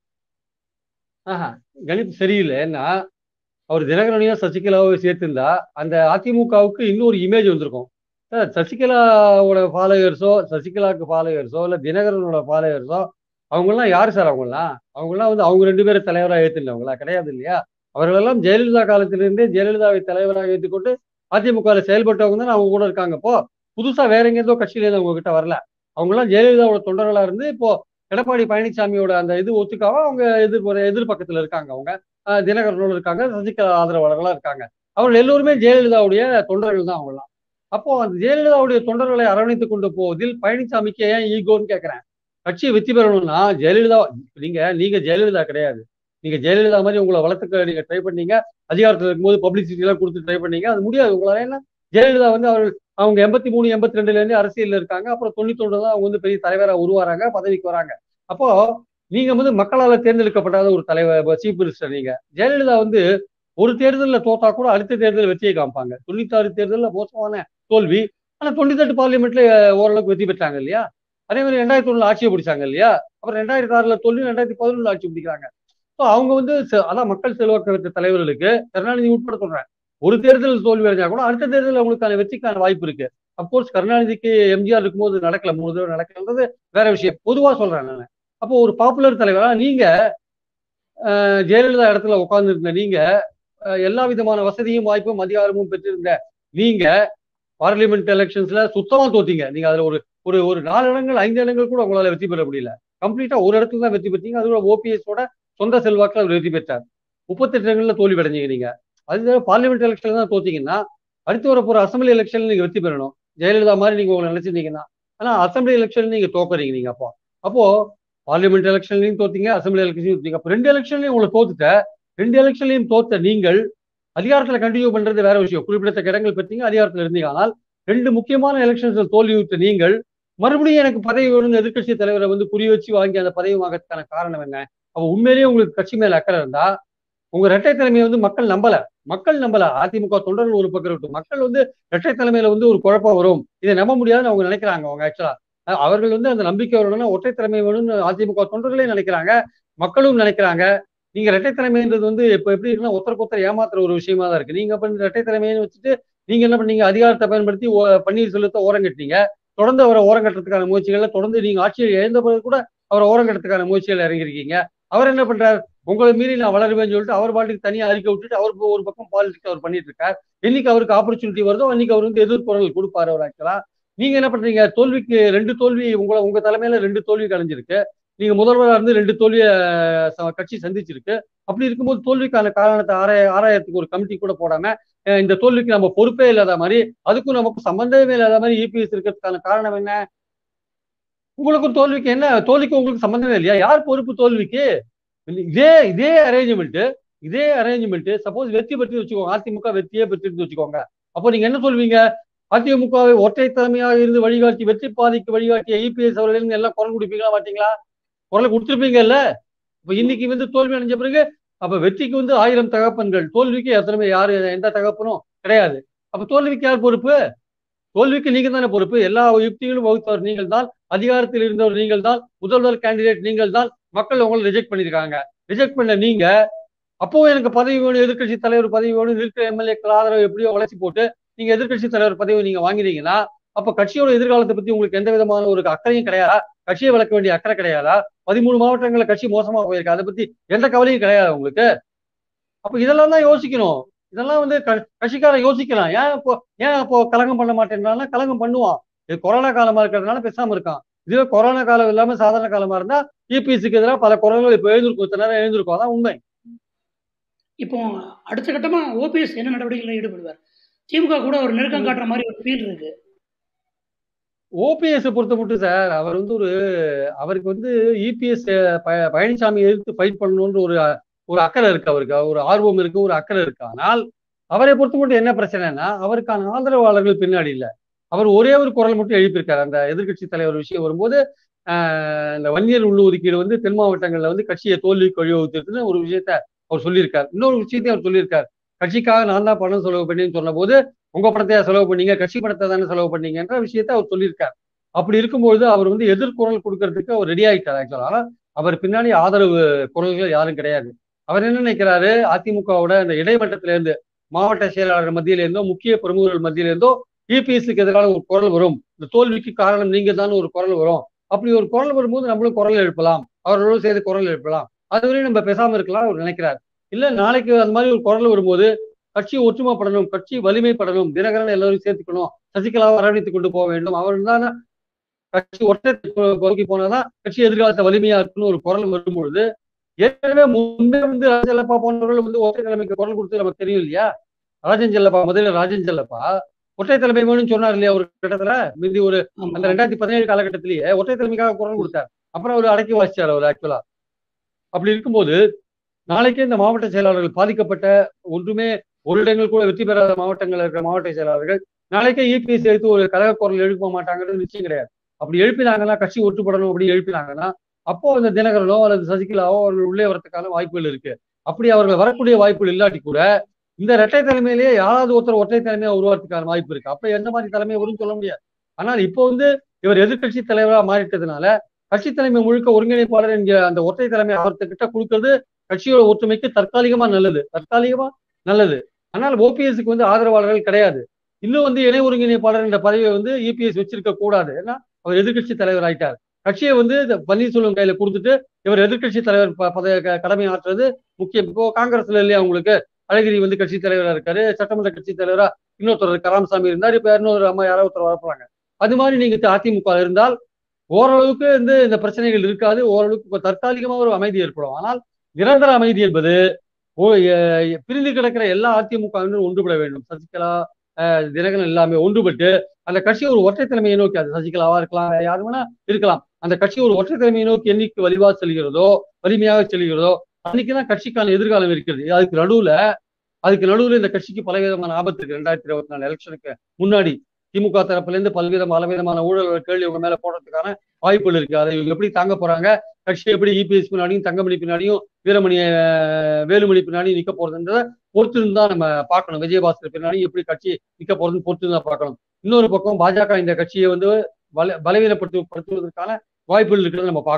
ஆஹா கணிப்பு சரியில்லை ஏன்னா அவர் தினகரனையும் சசிகலாவை சேர்த்திருந்தா அந்த அதிமுகவுக்கு இன்னொரு இமேஜ் வந்திருக்கும் சசிகலாவோட ஃபாலோயர்ஸோ சசிகலாவுக்கு ஃபாலோயர்ஸோ இல்லை தினகரனோட ஃபாலோயர்ஸோ அவங்கெல்லாம் யார் சார் அவங்கெல்லாம் அவங்கெல்லாம் வந்து அவங்க ரெண்டு பேரும் தலைவராக ஏற்றுனவங்களா கிடையாது இல்லையா அவர்களெல்லாம் ஜெயலலிதா காலத்திலிருந்தே ஜெயலலிதாவை தலைவராக ஏற்றுக்கொண்டு அதிமுகவில் செயல்பட்டவங்க தான் அவங்க கூட இருக்காங்க இப்போ புதுசா வேற எங்கேருந்தோ கட்சியிலேருந்து அவங்க கிட்ட வரல அவங்கெல்லாம் ஜெயலலிதாவோட தொண்டர்களா இருந்து இப்போ எடப்பாடி பழனிசாமியோட அந்த இது ஒத்துக்காம அவங்க எதிர் எதிர்பக்கத்துல இருக்காங்க அவங்க தினகரனோடு இருக்காங்க சசிகலா ஆதரவாளர்களா இருக்காங்க அவர்கள் எல்லோருமே ஜெயலலிதாவுடைய தொண்டர்கள் தான் அவங்களாம் அப்போ அந்த ஜெயலலிதாவுடைய தொண்டர்களை அரவணைத்து கொண்டு போவதில் பழனிசாமிக்கு ஏன் ஈகோன்னு கேட்கிறேன் கட்சியை வெற்றி பெறணும்னா ஜெயலலிதா நீங்க நீங்க ஜெயலலிதா கிடையாது நீங்க ஜெயலலிதா மாதிரி உங்களை வளர்த்துக்க நீங்க ட்ரை பண்ணீங்க அதிகாரத்தில் இருக்கும்போது பப்ளிசிட்டி எல்லாம் கொடுத்து ட்ரை பண்ணீங்க அது முடியாது உங்களால ஏன்னா ஜெயலலிதா வந்து அவர்கள் அவங்க எண்பத்தி மூணு எண்பத்தி ரெண்டுல இருந்து அரசியல் இருக்காங்க அப்புறம் தொண்ணூத்தொன்று தான் அவங்க வந்து பெரிய தலைவராக உருவாராங்க பதவிக்கு வராங்க அப்போ நீங்க வந்து மக்களால் தேர்ந்தெடுக்கப்படாத ஒரு தலைவர் சீஃப் மினிஸ்டர் நீங்க ஜெயலலிதா வந்து ஒரு தேர்தலில் தோத்தா கூட அடுத்த தேர்தல் வெற்றியை காமிப்பாங்க தொண்ணூத்தாறு தேர்தலில் மோசமான தோல்வி ஆனா தொண்ணூத்தெட்டு பார்லிமெண்ட்ல ஓரளவுக்கு வெற்றி பெற்றாங்க இல்லையா அதே மாதிரி ரெண்டாயிரத்தி ஒண்ணுல ஆட்சியை பிடிச்சாங்க இல்லையா அப்புறம் ரெண்டாயிரத்தி ஆறுல தோல்வி ரெண்டாயிரத்தி பதினொன்றுல ஆட்சி பிடிக்கிறாங்க ஸோ அவங்க வந்து அதான் மக்கள் செல்வாக்கு பெற்ற தலைவர்களுக்கு கருணாநிதி உட்பட சொல்றேன் ஒரு தேர்தல் தோல்வி அடைஞ்சா கூட அடுத்த தேர்தலில் அவங்களுக்கான வெற்றிக்கான வாய்ப்பு இருக்கு அப்கோர்ஸ் கருணாநிதிக்கு எம்ஜிஆர் இருக்கும்போது நடக்கல மூணு தடவை நடக்கிறது வேற விஷயம் பொதுவா சொல்றேன் நான் அப்போ ஒரு பாப்புலர் தலைவரா நீங்க ஜெயலலிதா இடத்துல உட்கார்ந்துருந்த நீங்க எல்லா விதமான வசதியும் வாய்ப்பும் அதிகாரமும் பெற்றிருந்த நீங்க பார்லிமெண்ட் எலெக்ஷன்ஸ்ல சுத்தமா தோத்தீங்க நீங்க அதுல ஒரு ஒரு ஒரு நாலு இடங்கள் ஐந்து இடங்கள் கூட உங்களால வெற்றி பெற முடியல கம்ப்ளீட்டா ஒரு இடத்துல தான் வெற்றி பெற்றீங்க அதோட ஓபிஎஸோட சொந்த செல்வாக்கில் அவர் வெற்றி பெற்றார் முப்பத்தெட்டு இடங்கள்ல தோல்வி அடைஞ்சீங்க நீங்க அது பார்லிமெண்ட் எலெக்ஷன்ல தான் தோத்தீங்கன்னா அடுத்து வர போற அசம்பிளி எலெக்ஷன்ல நீங்க வெற்றி பெறணும் ஜெயலலிதா மாதிரி நீங்க உங்களை நினைச்சிருந்தீங்கன்னா ஆனா அசம்பிளி எலெக்ஷன் நீங்க தோக்குறீங்க நீங்க அப்போ அப்போ பார்லிமெண்ட் எலெக்ஷன்லையும் தோத்தீங்க அசம்பிளி எலெக்ஷன்லையும் தோத்தீங்க அப்போ ரெண்டு எலெக்ஷன்லையும் உங்களை தோத்துட்ட ரெண்டு எலெக்ஷன்லையும் தோத்த நீங்கள் அதிகாரத்தில் கண்டினியூ பண்றது வேற விஷயம் குறிப்பிடத்தக்க இடங்கள் பெற்றீங்க அதிகாரத்தில் இருந்தீங்க ஆனால் ரெண்டு முக்கியமான எலெக்ஷன்ஸ்ல தோல்வியுற்ற நீங்கள் மறுபடியும் எனக்கு பதவி வேணும்னு எதிர்கட்சி தலைவரை வந்து குறி வச்சு வாங்கி அந்த பதவி வாங்கறதுக்கான காரணம் என்ன அப்ப உண்மையிலேயே உங்களுக்கு கட்சி மேல அக்கறை இருந்தா உங்க இரட்டை தலைமையை வந்து மக்கள் நம்பல மக்கள் நம்பல அதிமுக தொண்டர்கள் ஒரு பக்கம் இருக்கட்டும் மக்கள் வந்து இரட்டை தலைமையில வந்து ஒரு குழப்பம் வரும் இதை நம்ப முடியாதுன்னு அவங்க நினைக்கிறாங்க அவங்க ஆக்சுவலா அவர்கள் வந்து அந்த நம்பிக்கை வரணும்னா ஒற்றை தலைமை வேணும்னு அதிமுக தொண்டர்களே நினைக்கிறாங்க மக்களும் நினைக்கிறாங்க நீங்க இரட்டை தலைமைன்றது வந்து இப்ப எப்படி இருக்குன்னா ஒருத்தருக்கு ஒருத்தர் ஏமாத்துற ஒரு விஷயமா தான் இருக்கு நீங்க அப்ப இரட்டை தலைமைன்னு வச்சுட்டு நீங்க என்ன பண்ணீங்க அதிகாரத்தை பயன்படுத்தி ஓ- பன்னீர்செல்வத்தை ஓரம் கட்டினீங்க தொடர்ந்து அவரை ஓரம் கட்டுறதுக்கான முயற்சிகள்ல தொடர்ந்து நீங்க ஆட்சியில் இழந்த பிறகு கூட அவரை ஓரம் கட்டுறதுக்கான முயற்சிகள் இறங்கியிருக்கீங்க அவர் என்ன பண்றாரு உங்களை மீறி நான் வளருவேன்னு சொல்லிட்டு அவர் பாட்டுக்கு தனியா அறிக்கை விட்டுட்டு அவர் ஒரு பக்கம் பாலிடிக்ஸ் அவர் பண்ணிட்டு இருக்கார் என்னைக்கு அவருக்கு ஆப்பர்ச்சுனிட்டி வருதோ அன்னைக்கு அவர் வந்து எதிர்குரல் கொடுப்பாரு அவர் ஆக்சுவலா நீங்க என்ன பண்றீங்க தோல்விக்கு ரெண்டு தோல்வி உங்களை உங்க தலைமையில ரெண்டு தோல்வி கலைஞ்சிருக்கு நீங்க முதல்வராக இருந்து ரெண்டு தோல்வியை ச- கட்சி சந்திச்சிருக்கு அப்படி இருக்கும்போது தோல்விக்கான காரணத்தை ஆராய ஆராயத்துக்கு ஒரு கமிட்டி கூட போடாம அஹ் இந்த தோல்விக்கு நம்ம பொறுப்பே இல்லாத மாதிரி அதுக்கும் நமக்கு சம்பந்தமே இல்லாத மாதிரி இபிஎஸ் இருக்கிறதுக்கான காரணம் என்ன உங்களுக்கும் தோல்விக்கு என்ன தோல்விக்கு உங்களுக்கு சம்பந்தமே இல்லையா யார் பொறுப்பு தோல்விக்கு இதே இதே அரேஞ்ச்மெண்ட் இதே அரேஞ்ச்மெண்ட் சப்போஸ் வெற்றி பெற்று வச்சுக்கோங்க அதிமுக வெற்றியே பெற்று வச்சுக்கோங்க அப்போ நீங்க என்ன சொல்வீங்க அதிமுகவை ஒற்றை தலைமையாக இருந்து வழிகாட்டி வெற்றி பாதைக்கு வழிகாட்டிய இபிஎஸ் அவர்கள் எல்லாம் குரல் கொடுப்பீங்களா மாட்டீங்களா குரல் கொடுத்துருப்பீங்கல்ல இப்ப இன்னைக்கு வந்து தோல்வி அடைஞ்ச பிறகு அப்ப வெற்றிக்கு வந்து ஆயிரம் தகப்பன்கள் தோல்விக்கு எத்தனை யாரு எந்த தகப்பனும் கிடையாது அப்ப தோல்விக்கு யார் பொறுப்பு தோல்விக்கு நீங்க தானே பொறுப்பு எல்லா யுக்திகளும் வகுத்தவர் நீங்கள் தான் அதிகாரத்தில் இருந்தவர் நீங்கள் தான் முதல்வர் கேண்டிடேட் நீங்கள் தான் மக்கள் உங்களை ரிஜெக்ட் பண்ணியிருக்காங்க ரிஜெக்ட் பண்ண நீங்க அப்போ எனக்கு பதவி வேணும் எதிர்க்கட்சி தலைவர் பதவி வேணும் இருக்கிற எம்எல்ஏக்கள் ஆதரவு எப்படியோ உழைச்சி போட்டு நீங்க எதிர்க்கட்சி தலைவர் பதவி நீங்க வாங்கினீங்கன்னா அப்ப கட்சியோட எதிர்காலத்தை பத்தி உங்களுக்கு எந்த விதமான ஒரு அக்கறையும் கிடையாதா கட்சியை வளர்க்க வேண்டிய அக்கறை கிடையாதா பதிமூணு மாவட்டங்கள்ல கட்சி மோசமா போயிருக்கு அதை பத்தி எந்த கவலையும் கிடையாது உங்களுக்கு அப்ப இதெல்லாம் தான் யோசிக்கணும் இதெல்லாம் வந்து க- கட்சிக்காரன் யோசிக்கலாம் ஏன் இப்போ ஏன் இப்போ கலங்கம் பண்ண மாட்டேன்றான்னா கலங்கம் பண்ணுவான் இது கொரோனா காலமா இருக்கிறதுனால பேசாம இருக்கான் இதுவே கொரோனா காலம் இல்லாம சாதாரண காலமா இருந்தா இபிஎஸ்க்கு எதிராக பல குரல்கள் இப்போ எழுந்திருக்கும் இத்தனை நேரம் எழுந்திருக்கும் அதான் உண்மை இப்போ அடுத்த கட்டமா ஓபிஎஸ் என்ன நடவடிக்கைகளில் ஈடுபடுவார் திமுக கூட ஒரு நெருக்கம் காட்டுற மாதிரி ஒரு ஃபீல் இருக்கு ஓபிஎஸ் பொறுத்த மட்டும் சார் அவர் வந்து ஒரு அவருக்கு வந்து இபிஎஸ் பழனிசாமி எதிர்த்து ஃபைட் பண்ணணுன்ற ஒரு ஒரு அக்கறை இருக்கு அவருக்கு ஒரு ஆர்வம் இருக்கு ஒரு அக்கறை இருக்கு ஆனால் அவரை பொறுத்த மட்டும் என்ன பிரச்சனைனா அவருக்கான ஆதரவாளர்கள் பின்னாடி இல்ல அவர் ஒரே ஒரு குரல் மட்டும் எழுப்பியிருக்காரு அந்த எதிர்க்கட்சி தலைவர் விஷயம் வரும்போது ஆஹ் இந்த வன்னியர் உள்ளுஒதுக்கீடு வந்து தென் மாவட்டங்கள்ல வந்து கட்சியை தோல்வி கழிவுத்துன்னு ஒரு விஷயத்த அவர் சொல்லியிருக்கார் இன்னொரு விஷயத்தையும் அவர் சொல்லியிருக்கார் கட்சிக்காக நான் தான் பணம் செலவு பண்ணேன்னு சொன்ன போது உங்க பணத்தையா செலவு பண்ணீங்க கட்சி பணத்தை தானே செலவு பண்ணீங்கன்ற விஷயத்த அவர் சொல்லியிருக்கார் அப்படி இருக்கும்போது அவர் வந்து எதிர்குரல் கொடுக்கறதுக்கு அவர் ரெடி ஆயிட்டார் ஆக்சுவலா ஆனா அவர் பின்னாடி ஆதரவு குரல்கள் யாரும் கிடையாது அவர் என்ன நினைக்கிறாரு அதிமுகவோட அந்த இடைமட்டத்தில இருந்து மாவட்ட செயலாளர் மத்தியில இருந்தோ முக்கிய பிரமுகர்கள் மத்தியில இருந்தோ இபிஎஸ்க்கு எதிரான ஒரு குரல் வரும் இந்த தோல்விக்கு காரணம் நீங்க தான் ஒரு குரல் வரும் அப்படி ஒரு குரல் வரும்போது நம்மளும் குரல் எழுப்பலாம் அவர்களோடு சேர்த்து குரல் எழுப்பலாம் அதுவரையும் நம்ம பேசாம இருக்கலாம் அவர் நினைக்கிறார் இல்ல நாளைக்கு அந்த மாதிரி ஒரு குரல் வரும்போது கட்சி ஒற்றுமைப்படணும் கட்சி வலிமைப்படணும் தினகரன் எல்லாரும் சேர்த்துக்கணும் சசிகலாவை அரவணைத்துக் கொண்டு போக வேண்டும் அவர் தான் கட்சி ஒற்றை நோக்கி போனாதான் கட்சி எதிர்காலத்தை வலிமையா இருக்குன்னு ஒரு குரல் வரும்பொழுது ஏற்கனவே முன்பே வந்து ராஜன் போன்றவர்கள் வந்து ஒற்றை தலைமைக்கு குரல் கொடுத்து நமக்கு தெரியும் இல்லையா ராஜன் செல்லப்பா முதல்ல ராஜன் செல்லப்பா ஒற்றை தலைமை வேணும்னு சொன்னார் இல்லையா ஒரு கட்டத்துல மீதி ஒரு ஆமா. அந்த ரெண்டாயிரத்தி பதினேழு காலகட்டத்திலேயே ஒற்றை தலைமைக்காக குரல் கொடுத்தார் அப்புறம் அவர் அடக்கி வாசிச்சார் அவர் ஆக்சுவலா அப்படி இருக்கும்போது நாளைக்கே இந்த மாவட்ட செயலாளர்கள் பாதிக்கப்பட்ட ஒன்றுமே ஒரு இடங்கள் கூட வெற்றி பெறாத மாவட்டங்கள் இருக்கிற மாவட்ட செயலாளர்கள் நாளைக்கே இபிஎஸ் எடுத்து ஒரு கழக குரல் எழுப்ப மாட்டாங்கிறது நிச்சயம் கிடையாது அப்படி எழுப்பினாங்கன்னா கட்சி ஒற்றுப்படணும் அப்படி எழுப்பினாங்கன்னா அப்போ அந்த தினகரனோ அல்லது சசிகலாவோ அவர்கள் உள்ளே வரதுக்கான வாய்ப்புகள் இருக்கு அப்படி அவர்கள் வரக்கூடிய வாய்ப்புகள் இல்லாட்டி கூட இந்த இரட்டை தலைமையிலேயே யாராவது ஒருத்தர் ஒற்றை தலைமையா உருவாக்குறதுக்கான வாய்ப்பு இருக்கு அப்ப எந்த மாதிரி தலைமை வரும்னு சொல்ல முடியாது ஆனால் இப்போ வந்து இவர் எதிர்க்கட்சி தலைவராக மாறிட்டதுனால கட்சி தலைமை முழுக்க ஒருங்கிணைப்பாளர் என்கிற அந்த ஒற்றை தலைமை அவர்கிட்ட கொடுக்கறது கட்சியோட ஒற்றுமைக்கு தற்காலிகமா நல்லது தற்காலிகமா நல்லது ஆனால் ஓபிஎஸ்க்கு வந்து ஆதரவாளர்கள் கிடையாது இன்னும் வந்து இணை ஒருங்கிணைப்பாளர் என்ற பதவியை வந்து இபிஎஸ் வச்சிருக்க கூடாது ஏன்னா அவர் எதிர்க்கட்சி தலைவர் ஆயிட்டார் கட்சியை வந்து இந்த பன்னீர்செல்வம் கையில கொடுத்துட்டு இவர் எதிர்க்கட்சி தலைவர் ப- பதவி க- கடமை ஆற்றுறது முக்கியம் இப்போ காங்கிரஸ்ல இல்லையா உங்களுக்கு அழகிரி வந்து கட்சி தலைவரா இருக்காரு சட்டமன்ற கட்சி தலைவரா இன்னொருத்தர் கராமசாமி இருந்தார் இப்ப இன்னொரு அம்மா யாரோ ஒருத்தர் வரப்போறாங்க அது மாதிரி நீங்க அதிமுக இருந்தால் ஓரளவுக்கு வந்து இந்த பிரச்சனைகள் இருக்காது ஓரளவுக்கு இப்ப தற்காலிகமா ஒரு அமைதி ஏற்படும் ஆனால் நிரந்தர அமைதி என்பது ஓ- எ- எ- பிரிந்து கிடக்கிற எல்லா அதிமுகவினரும் ஒன்றுபட வேண்டும் சசிகலா அஹ், தினகரன் எல்லாமே ஒன்றுபட்டு அந்த கட்சி ஒரு ஒற்றை தலைமையை நோக்கி அது சசிகலாவா இருக்கலாம் வேற யாரு வேணா இருக்கலாம் அந்த கட்சி ஒரு ஒற்றை தலைமையை நோக்கி என்னைக்கு வலிவா செல்கிறதோ வலிமையாக செல்கிறதோ அன்னைக்குதான் கட்சிக்கான எதிர்காலம் இருக்கிறது அதுக்கு நடுவுல அதுக்கு நடுவுல இந்த கட்சிக்கு பலவிதமான ஆபத்து இருக்கு ரெண்டாயிரத்தி இருபத்தி நாலு எலெக்ஷனுக்கு முன்னாடி திமுக தரப்புல இருந்து பல்வித பலவிதமான ஊழல் கேள்வி இவங்க மேல போடுறதுக்கான வாய்ப்புகள் இருக்கு அதை இவங்க எப்படி தாங்க போறாங்க கட்சி எப்படி இபிஎஸ் பின்னாடியும் தங்கமணி பின்னாடியும் வீரமணி அஹ், வேலுமணி பின்னாடியும் நிக்க போறதுன்றத பொறுத்து தான் நம்ம பார்க்கணும் விஜயபாஸ்கர் பின்னாடி எப்படி கட்சி நிக்க போறதுன்னு பொறுத்து தான் பார்க்கணும் இன்னொரு பக்கம் பாஜக இந்த கட்சியை வந்து பல பலவீனப்படுத்து படுத்துவதற்கான வாய்ப்புகள் இருக்கிறத நம்ம பார்க்கிறோம்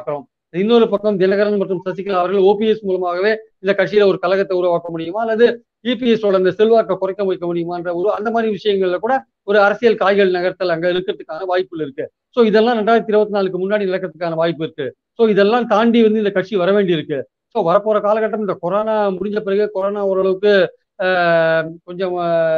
இன்னொரு பக்கம் தினகரன் மற்றும் சசிகலா அவர்கள் ஓபிஎஸ் மூலமாகவே இந்த கட்சியில ஒரு கழகத்தை உருவாக்க முடியுமா அல்லது இபிஎஸோட அந்த செல்வாக்கை குறைக்க வைக்க முடியுமான்ற ஒரு அந்த மாதிரி விஷயங்கள்ல கூட ஒரு அரசியல் காய்கள் நகர்த்தல் அங்க இருக்கிறதுக்கான வாய்ப்புகள் இருக்கு ஸோ இதெல்லாம் ரெண்டாயிரத்தி இருபத்தி நாலுக்கு முன்னாடி நடக்கிறதுக்கான வாய்ப்பு இருக்கு ஸோ இதெல்லாம் தாண்டி வந்து இந்த கட்சி வர வேண்டி இருக்கு ஸோ வரப்போற காலகட்டம் இந்த கொரோனா முடிஞ்ச பிறகு கொரோனா ஓரளவுக்கு கொஞ்சம்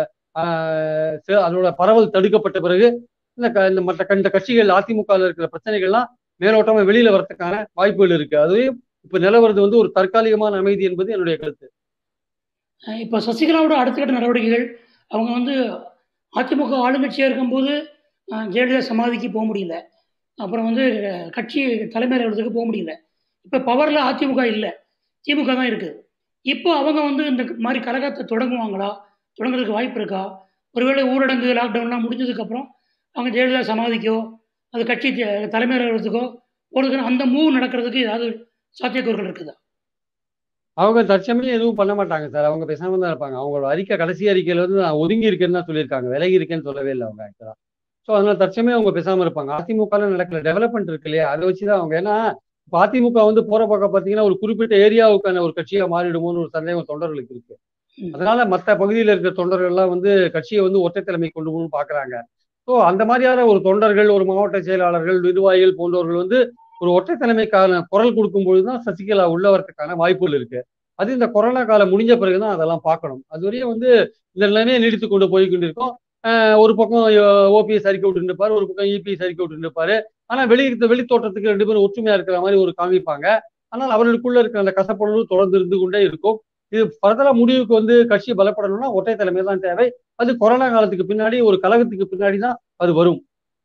அதோட பரவல் தடுக்கப்பட்ட பிறகு இந்த இந்த மற்ற இந்த கட்சிகள் அதிமுகவில் இருக்கிற பிரச்சனைகள்லாம் மேலோட்டமா வெளியில வரதுக்கான வாய்ப்புகள் இருக்கு அதுவே இப்ப நிலவரது வந்து ஒரு தற்காலிகமான அமைதி என்பது என்னுடைய கருத்து இப்போ சசிகலாவோட அடுத்த கட்ட நடவடிக்கைகள் அவங்க வந்து அதிமுக ஆளுங்கட்சியாக இருக்கும்போது ஜெயலலிதா சமாதிக்கு போக முடியல அப்புறம் வந்து கட்சி தலைமையில் இடத்துக்கு போக முடியல இப்போ பவரில் அதிமுக இல்லை திமுக தான் இருக்குது இப்போ அவங்க வந்து இந்த மாதிரி கழகத்தை தொடங்குவாங்களா தொடங்குறதுக்கு வாய்ப்பு இருக்கா ஒருவேளை ஊரடங்கு லாக்டவுன்லாம் முடிஞ்சதுக்கப்புறம் அவங்க ஜெயலலிதா சமாதிக்கோ அது கட்சி தலைமை அலுவலகத்துக்கோ போகிறதுக்கு அந்த மூவ் நடக்கிறதுக்கு ஏதாவது சாத்தியக்கூறுகள் இருக்குதா அவங்க தற்சமயம் எதுவும் பண்ண மாட்டாங்க சார் அவங்க பேசாம தான் இருப்பாங்க அவங்களோட அறிக்கை கடைசி அறிக்கையில வந்து நான் ஒதுங்கி இருக்கேன்னு தான் சொல்லியிருக்காங்க விலகி இருக்கேன்னு சொல்லவே இல்லை அவங்க ஆக்சுவலா ஸோ அதனால தற்சமயம் அவங்க பேசாம இருப்பாங்க அதிமுக நடக்கிற டெவலப்மெண்ட் இருக்கு இல்லையா அதை வச்சுதான் அவங்க ஏன்னா இப்போ அதிமுக வந்து போற பக்கம் பார்த்தீங்கன்னா ஒரு குறிப்பிட்ட ஏரியாவுக்கான ஒரு கட்சியா மாறிடுமோன்னு ஒரு சந்தேகம் தொண்டர்களுக்கு இருக்கு அதனால மற்ற பகுதியில் இருக்கிற தொண்டர்கள்லாம் வந்து கட்சியை வந்து ஒற்றை தலைமை கொண்டு போகணும்னு பாக்குறாங்க ஸோ அந்த மாதிரியான ஒரு தொண்டர்கள் ஒரு மாவட்ட செயலாளர்கள் நிர்வாகிகள் போன்றவர்கள் வந்து ஒரு ஒற்றை தலைமைக்கான குரல் கொடுக்கும் பொழுதுதான் சசிகலா உள்ள வரதுக்கான வாய்ப்புகள் இருக்கு அது இந்த கொரோனா காலம் முடிஞ்ச பிறகுதான் அதெல்லாம் பார்க்கணும் அது வரையும் வந்து இந்த நிலைமையை நீடித்து கொண்டு போய் கொண்டிருக்கோம் ஒரு பக்கம் ஓபிஎஸ் அறிக்கை விட்டு இருப்பாரு ஒரு பக்கம் இபிஎஸ் அறிக்கை விட்டு இருப்பாரு ஆனா வெளி வெளி தோற்றத்துக்கு ரெண்டு பேரும் ஒற்றுமையா இருக்கிற மாதிரி ஒரு காமிப்பாங்க ஆனால் அவர்களுக்குள்ள இருக்கிற அந்த கசப்புணர்வு தொடர்ந்து இருந்து கொண்டே இருக்கும் இது பரதல முடிவுக்கு வந்து கட்சி பலப்படணும்னா ஒற்றை தலைமை தான் தேவை அது கொரோனா காலத்துக்கு பின்னாடி ஒரு கழகத்துக்கு பின்னாடி தான் அது வரும்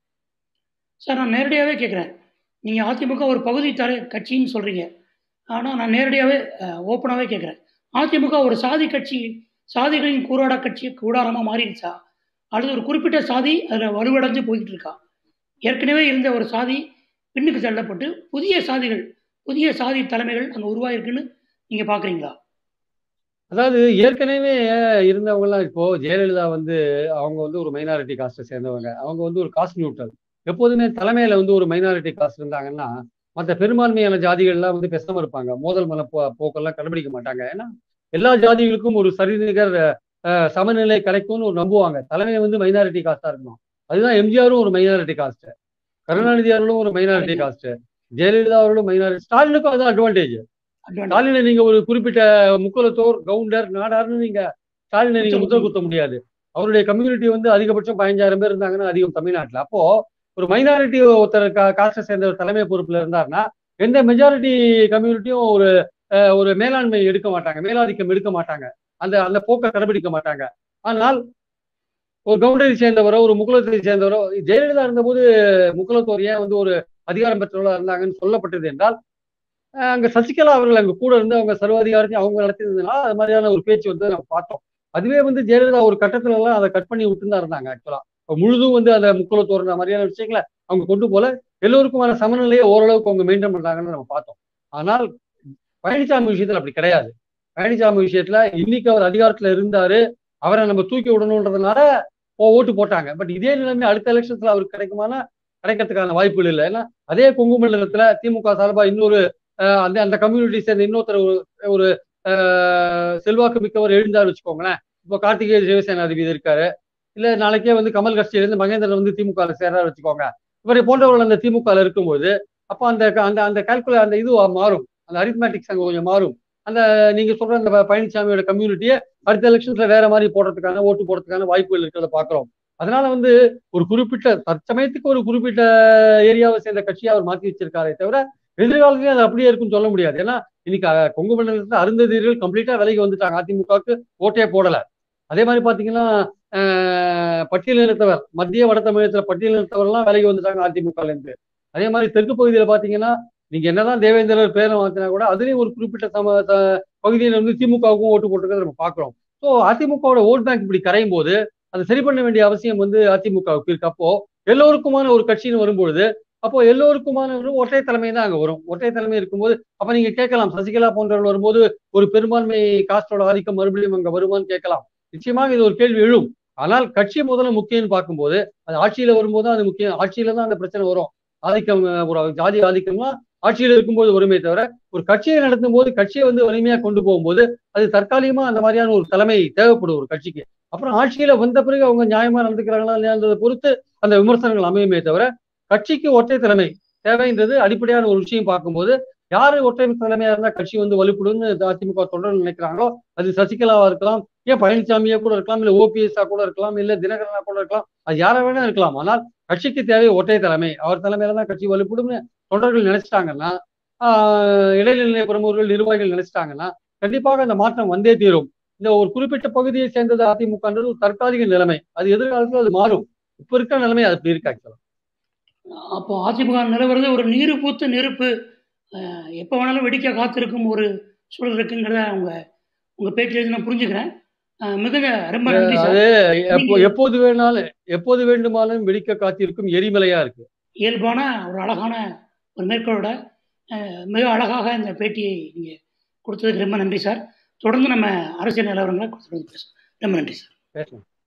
சார் நான் நேரடியாகவே கேட்குறேன் நீங்கள் அதிமுக ஒரு பகுதி தலை கட்சின்னு சொல்கிறீங்க ஆனால் நான் நேரடியாகவே ஓப்பனாகவே கேட்குறேன் அதிமுக ஒரு சாதி கட்சி சாதிகளின் கூறாட கட்சி கூடாரமாக மாறிடுச்சா அல்லது ஒரு குறிப்பிட்ட சாதி அதில் வலுவடைஞ்சு போய்கிட்டு இருக்கா ஏற்கனவே இருந்த ஒரு சாதி பின்னுக்கு தள்ளப்பட்டு புதிய சாதிகள் புதிய சாதி தலைமைகள் அங்கே உருவாயிருக்குன்னு நீங்கள் பார்க்குறீங்களா அதாவது ஏற்கனவே இருந்தவங்கலாம் இப்போ ஜெயலலிதா வந்து அவங்க வந்து ஒரு மைனாரிட்டி காஸ்ட்டை சேர்ந்தவங்க அவங்க வந்து ஒரு காஸ்ட் நியூட்ரல் எப்போதுமே தலைமையில வந்து ஒரு மைனாரிட்டி காஸ்ட் இருந்தாங்கன்னா மற்ற பெரும்பான்மையான ஜாதிகள்லாம் வந்து பேசாம இருப்பாங்க மோதல் மன போ போக்கெல்லாம் கடைபிடிக்க மாட்டாங்க ஏன்னா எல்லா ஜாதிகளுக்கும் ஒரு சரிநிகர் சமநிலை கிடைக்கும்னு ஒரு நம்புவாங்க தலைமை வந்து மைனாரிட்டி காஸ்டா இருக்கணும் அதுதான் எம்ஜிஆரும் ஒரு மைனாரிட்டி காஸ்ட் கருணாநிதி அவர்களும் ஒரு மைனாரிட்டி காஸ்ட் ஜெயலலிதா அவர்களும் மைனாரிட்டி ஸ்டாலினுக்கும் அதுதான் அட்வான்டேஜ் ஸ்டாலினை நீங்க ஒரு குறிப்பிட்ட முக்குலத்தோர் கவுண்டர் நாடார்னு நீங்க ஸ்டாலினை நீங்க முத்திர குத்த முடியாது அவருடைய கம்யூனிட்டி வந்து அதிகபட்சம் பதினஞ்சாயிரம் பேர் இருந்தாங்கன்னா அதிகம் தமிழ்நாட்டில் அப்போ ஒரு மைனாரிட்டி ஒருத்தர் காஸ்டை சேர்ந்த ஒரு தலைமை பொறுப்புல இருந்தாருன்னா எந்த மெஜாரிட்டி கம்யூனிட்டியும் ஒரு ஒரு மேலாண்மை எடுக்க மாட்டாங்க மேலாதிக்கம் எடுக்க மாட்டாங்க அந்த அந்த போக்கை கடைபிடிக்க மாட்டாங்க ஆனால் ஒரு கவுண்டரை சேர்ந்தவரோ ஒரு முகுலத்தை சேர்ந்தவரோ ஜெயலலிதா இருந்தபோது முகுலத்தோர் ஏன் வந்து ஒரு அதிகாரம் பெற்றவர்களா இருந்தாங்கன்னு சொல்லப்பட்டது என்றால் அங்க சசிகலா அவர்கள் அங்க கூட இருந்து அவங்க சர்வாதிகாரத்தையும் அவங்க நடத்தினதுனால அது மாதிரியான ஒரு பேச்சு வந்து நம்ம பார்த்தோம் அதுவே வந்து ஜெயலலிதா ஒரு கட்டத்துல எல்லாம் அதை கட் பண்ணி விட்டு தான் இருந்தாங்க ஆக்சுவலா முழுதும் வந்து அந்த முக்குலத்தோர் மாதிரியான விஷயங்களை அவங்க கொண்டு போல எல்லோருக்குமான சமநிலையை ஓரளவுக்கு அவங்க மெயின்டைன் பண்றாங்கன்னு நம்ம பார்த்தோம் ஆனால் பழனிசாமி விஷயத்துல அப்படி கிடையாது பழனிசாமி விஷயத்துல இன்னைக்கு அவர் அதிகாரத்துல இருந்தாரு அவரை நம்ம தூக்கி விடணுன்றதுனால ஓட்டு போட்டாங்க பட் இதே நிலைமை அடுத்த எலெக்ஷன்ஸ்ல அவருக்கு கிடைக்குமானா கிடைக்கிறதுக்கான வாய்ப்புகள் இல்லை ஏன்னா அதே கொங்கு மண்டலத்துல திமுக சார்பா இன்னொரு அந்த அந்த கம்யூனிட்டி சேர்ந்த இன்னொருத்தர் ஒரு ஒரு செல்வாக்கு மிக்கவர் எழுந்தார் வச்சுக்கோங்களேன் இப்போ கார்த்திகேய சிவசேனாதிபதி இருக்காரு இல்ல நாளைக்கே வந்து கமல் கட்சியிலிருந்து மகேந்திரன் வந்து திமுக சேர்றாரு வச்சுக்கோங்க இவரை போன்றவர்கள் அந்த திமுக இருக்கும்போது அப்போ அந்த அந்த அந்த கால்குலே அந்த இது மாறும் அந்த அரித்மேட்டிக்ஸ் அங்கே கொஞ்சம் மாறும் அந்த நீங்க சொல்ற அந்த பழனிசாமியோட கம்யூனிட்டியை அடுத்த எலெக்ஷன்ஸ்ல வேற மாதிரி போடுறதுக்கான ஓட்டு போடுறதுக்கான வாய்ப்புகள் இருக்கிறத பாக்குறோம் அதனால வந்து ஒரு குறிப்பிட்ட தற்சமயத்துக்கு ஒரு குறிப்பிட்ட ஏரியாவை சேர்ந்த கட்சியை அவர் மாத்தி வச்சிருக்காரே தவிர எதிர்காலத்துலயும் அது அப்படியே இருக்குன்னு சொல்ல முடியாது ஏன்னா இன்னைக்கு கொங்கு மண்டலத்துல அருந்ததியர்கள் கம்ப்ளீட்டா விலைக்கு வந்துட்டாங்க அதிமுகவுக்கு ஓட்டே போடல அதே மாதிரி பாத்தீங்கன்னா பட்டியலினத்தவர் மத்திய வட தமிழகத்துல பட்டியலினத்தவர்லாம் விலைக்கு வந்துட்டாங்க அதிமுகல இருந்து அதே மாதிரி தெற்கு பகுதியில பாத்தீங்கன்னா நீங்க என்னதான் தேவேந்திரர் பேரை மாத்தினா கூட அதுலயும் ஒரு குறிப்பிட்ட சம பகுதியில வந்து திமுகவுக்கும் ஓட்டு போட்டுருக்கிறத நம்ம பாக்குறோம் ஸோ அதிமுகவோட ஓட் பேங்க் இப்படி கரையும் போது அதை சரி பண்ண வேண்டிய அவசியம் வந்து அதிமுகவுக்கு இருக்கு அப்போ எல்லோருக்குமான ஒரு கட்சின்னு வரும்பொழுது அப்போ எல்லோருக்குமான ஒரு ஒற்றை தலைமை தான் அங்க வரும் ஒற்றை தலைமை இருக்கும்போது அப்ப நீங்க கேட்கலாம் சசிகலா போன்றவர்கள் வரும்போது ஒரு பெரும்பான்மை காஸ்டோட ஆதிக்கம் மறுபடியும் அங்க வருமான்னு கேட்கலாம் நிச்சயமாக இது ஒரு கேள்வி எழும் ஆனால் கட்சி முதல்ல முக்கியம்னு பார்க்கும்போது அது ஆட்சியில வரும்போது அது முக்கியம் ஆட்சியில தான் அந்த பிரச்சனை வரும் ஆதிக்கம் ஒரு ஜாதி ஆதிக்கம்னா ஆட்சியில் இருக்கும்போது வருமே தவிர ஒரு கட்சியை நடத்தும் போது கட்சியை வந்து வலிமையா கொண்டு போகும்போது அது தற்காலிகமா அந்த மாதிரியான ஒரு தலைமை தேவைப்படும் ஒரு கட்சிக்கு அப்புறம் ஆட்சியில வந்த பிறகு அவங்க நியாயமா நடந்துக்கிறாங்களா இல்லையான்றதை பொறுத்து அந்த விமர்சனங்கள் அமையுமே தவிர கட்சிக்கு ஒற்றை தலைமை தேவைன்றது அடிப்படையான ஒரு விஷயம் பார்க்கும்போது யாரு ஒற்றை தலைமையா இருந்தா கட்சி வந்து வலுப்படும்னு அதிமுக தொடர்ந்து நினைக்கிறாங்களோ அது சசிகலாவா இருக்கலாம் ஏன் பழனிசாமியா கூட இருக்கலாம் இல்ல ஓபிஎஸ்ஆ கூட இருக்கலாம் இல்ல தினகரனா கூட இருக்கலாம் அது யாரா வேணா இருக்கலாம் ஆனால் கட்சிக்கு தேவை ஒற்றை தலைமை அவர் தலைமையில தான் கட்சி வலுப்படும்னு தொண்டர்கள் நினைச்சிட்டாங்கன்னா ஆஹ் இடைநிலை பிரமுகர்கள் நிர்வாகிகள் நினைச்சிட்டாங்கன்னா கண்டிப்பாக அந்த மாற்றம் வந்தே தீரும் இந்த ஒரு குறிப்பிட்ட பகுதியை சேர்ந்தது அதிமுகன்றது ஒரு தற்காலிக நிலைமை அது எதிர்காலத்தில் அது மாறும் இப்ப இருக்கிற நிலைமை அது அப்படி இருக்கு ஆக்சுவலா அப்போ அதிமுக நிலவரது ஒரு நீரு பூத்த நெருப்பு அஹ், எப்போ வேணாலும் வெடிக்க காத்திருக்கும் ஒரு சூழல் இருக்குங்கிறத அவங்க உங்க பேட்டிலிருந்து நான் புரிஞ்சுக்கிறேன் அஹ், மிகுந்த ரொம்ப நன்றி சார் அது எப்போ எப்போது வேணாலும் எப்போது வேண்டுமானாலும் வெடிக்க காத்திருக்கும் எரிமலையா இருக்கு இயல்பான ஒரு அழகான ஒரு மேற்கோளோட அஹ், மிக அழகாக இந்த பேட்டியை நீங்கள் கொடுத்ததுக்கு ரொம்ப நன்றி சார் தொடர்ந்து நம்ம அரசியல் நிலவரங்களை கொடுத்துட்டு பேசுவோம் ரொம்ப நன்றி சார் பேசலாம்